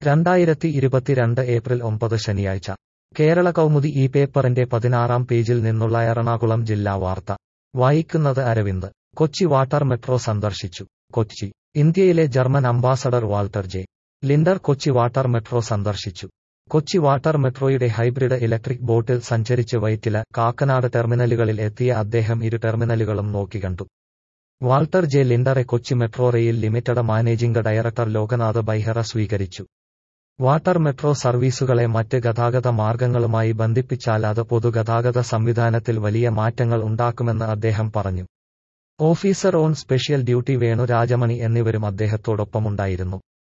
രണ്ടായിരത്തി ഇരുപത്തിരണ്ട് ഏപ്രിൽ ഒമ്പത് ശനിയാഴ്ച കേരള കൗമുദി ഈ പേപ്പറിന്റെ പതിനാറാം പേജിൽ നിന്നുള്ള എറണാകുളം ജില്ലാ വാർത്ത വായിക്കുന്നത് അരവിന്ദ് കൊച്ചി വാട്ടർ മെട്രോ സന്ദർശിച്ചു കൊച്ചി ഇന്ത്യയിലെ German ambassador Walter J Linder Kochi water metro സന്ദർശിച്ചു കൊച്ചി വാട്ടർ മെട്രോയുടെ ഹൈബ്രിഡ് ഇലക്ട്രിക് ബോട്ടിൽ സഞ്ചരിച്ച് വൈറ്റില കാക്കനാട് ടെർമിനലുകളിൽ എത്തിയ അദ്ദേഹം ഇരു ടെർമിനലുകളും നോക്കിക്കണ്ടു വാൾട്ടർ ജെ ലിൻഡറെ Kochi metro rail limited managing director Loknath Behera സ്വീകരിച്ചു വാട്ടർ മെട്രോ സർവീസുകളെ മറ്റ് ഗതാഗത മാർഗങ്ങളുമായി ബന്ധിപ്പിച്ചാൽ അത് പൊതുഗതാഗത സംവിധാനത്തിൽ വലിയ മാറ്റങ്ങൾ ഉണ്ടാക്കുമെന്ന് അദ്ദേഹം പറഞ്ഞു officer on special duty Venu Rajamani എന്നിവരും അദ്ദേഹത്തോടൊപ്പമുണ്ടായിരുന്നു